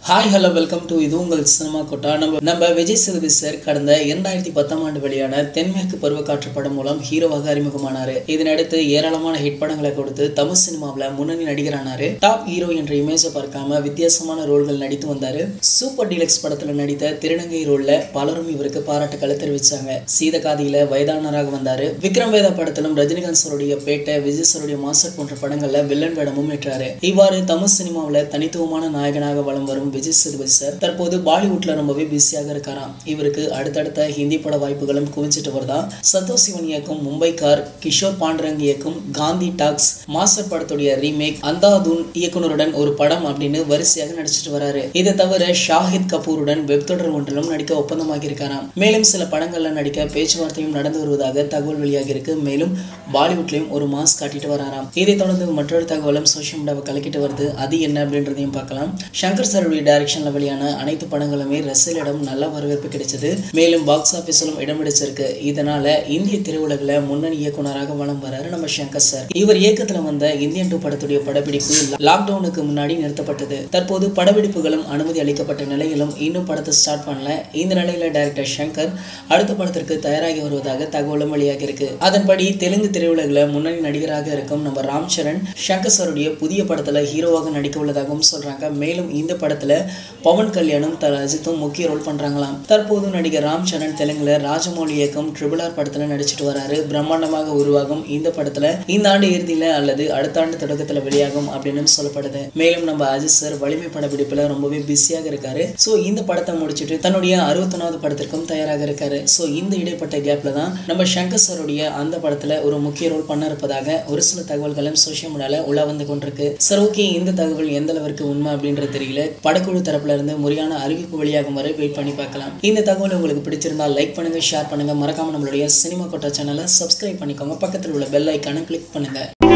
hi hello welcome to இது உங்கள் cinema quota நம்ம நம்ம விஜய் சேதுபதி சார் கடந்த இரண்டாயிரத்தி பத்தாம் ஆண்டு வெளியான தென்மேற்கு பருவக்காற்று படம் மூலம் ஹீரோவாக அறிமுகமானாரு இதனடுத்து ஏராளமான ஹிட் படங்களை கொடுத்து தமிழ் சினிமாவில் முன்னணி நடிகரானாரு டாப் ஹீரோ என்ற இமேஜை பார்க்காம வித்தியாசமான ரோல்கள் நடித்து வந்தாரு சூப்பர் டீலக்ஸ் படத்துல நடித்த திருநங்கை ரோல்ல பலரும் இவருக்கு பாராட்டுக்களை தெரிவிச்சாங்க சீதகாதியில வயதானராக வந்தாரு விக்ரம் வேதா படத்திலும் ரஜினிகாந்த் சாருடைய பேட்டை விஜய் சாருடைய மாஸ்டர் போன்ற படங்கள்ல வில்லன் வேடமும் ஏற்றாரு இவ்வாறு தமிழ் சினிமாவில் தனித்துவமான நாயகனாக வலம் வரும் விஜய் சேதுபதி சார் தற்போது பாலிவுட்ல ரொம்பவே பிஸியாக இருக்காராம் இவருக்கு அடுத்தடுத்த ஹிந்தி பட வாய்ப்புகளும் குவிச்சிட்டு வருதா சந்தோஷ் சிவன் இயக்கும் மும்பை கார் கிஷோர் பாண்டரங் இயக்கும் காந்தி டாக்ஸ் மாஸ்டர் படத்துடைய ரீமேக் அந்தாதூன் இயக்குனருடன் ஒரு படம் அப்படின்னு வரிசையாக நடிச்சிட்டு வராரு இதை தவிர ஷாஹித் கபூருடன் வெப் தொடர் ஒன்றிலும் நடிக்க ஒப்பந்தமாகி இருக்காராம் மேலும் சில படங்கள்ல நடிக்க பேச்சுவார்த்தையும் நடந்து வருவதாக தகவல் வெளியாகி இருக்கு மேலும் பாலிவுட்லயும் ஒரு மாஸ் காட்டிட்டு வராராம் இதை தொடர்ந்து மற்றொரு தகவலும் சோஷியல் மீடியாவை கலக்கிட்டு வருது அது என்ன அப்படின்றதையும் பார்க்கலாம் சங்கர் சாருடைய டைரக்ஷன்ல வெளியான அனைத்து படங்களுமே ரசிகர்களிடம் நல்ல வரவேற்பு கிடைச்சது மேலும் பாக்ஸ் ஆபீஸிலும் இடம் பிடிச்சிருக்கு இதனால இந்திய திரையுலகில் முன்னணி இயக்குனராக வலம் வராரு நம்ம சங்கர் சார் இவர் இயக்கத்துல வந்த இந்தியன் டூ படத்துடைய படப்பிடிப்பு லாக்டவுனுக்கு முன்னாடி நிறுத்தப்பட்டது தற்போது படப்பிடிப்புகளும் அனுமதி அளிக்கப்பட்ட நிலையிலும் இன்னும் படத்தை ஸ்டார்ட் பண்ணல இந்த நிலையில டைரக்டர் சங்கர் அடுத்த படத்திற்கு தயாராகி வருவதாக தகவலும் வெளியாகி இருக்கு அதன்படி தெலுங்கு திரையுலகில் முன்னணி நடிகராக இருக்கும் நம்ம ராம் சரண் சங்கர் சாருடைய புதிய படத்துல ஹீரோவாக நடிக்க உள்ளதாகவும் சொல்றாங்க மேலும் இந்த படத்துல பவன் கல்யாணும் த அஜித்தும் முக்கிய ரோல் பண்றாங்களாம் தற்போது நடிகர் ராம் சரண் தெலுங்குல ராஜமௌலி இயக்கம் ட்ரிபிள் ஆர் படத்துல நடிச்சிட்டு வராரு பிரம்மாண்டமாக உருவாகும் இந்த படத்துல இந்த ஆண்டு இறுதியில அல்லது அடுத்த ஆண்டு தொடக்கத்துல வெளியாகும் அப்படின்னு சொல்லப்படுது மேலும் நம்ம அஜித் சார் வலிமை படப்பிடிப்புல ரொம்பவே பிஸியாக இருக்காரு ஸோ இந்த படத்தை முடிச்சுட்டு தன்னுடைய அறுபத்தொன்னாவது படத்திற்கும் தயாராக இருக்காரு ஸோ இந்த இடைப்பட்ட கேப்ல தான் நம்ம சங்கர் சாருடைய அந்த படத்துல ஒரு முக்கிய ரோல் பண்ண இருப்பதாக ஒரு சில தகவல்களும் சோஷியல் மீடியால உலா வந்து கொண்டிருக்கு சார் ஓகே இந்த தகவல் எந்த அளவிற்கு உண்மை அப்படின்றது தெரியல படக்குழு தரப்புல இருந்து முறையான அறிவிப்பு வெளியாகும் வரை வெயிட் பண்ணி பார்க்கலாம் இந்த தகவல் உங்களுக்கு பிடிச்சிருந்தா லைக் பண்ணுங்க ஷேர் பண்ணுங்க மறக்காம நம்மளுடைய சினிமா கோட்டா சேனலை சப்ஸ்கிரைப் பண்ணிக்கோங்க பக்கத்தில் உள்ள பெல் ஐக்கானை கிளிக் பண்ணுங்க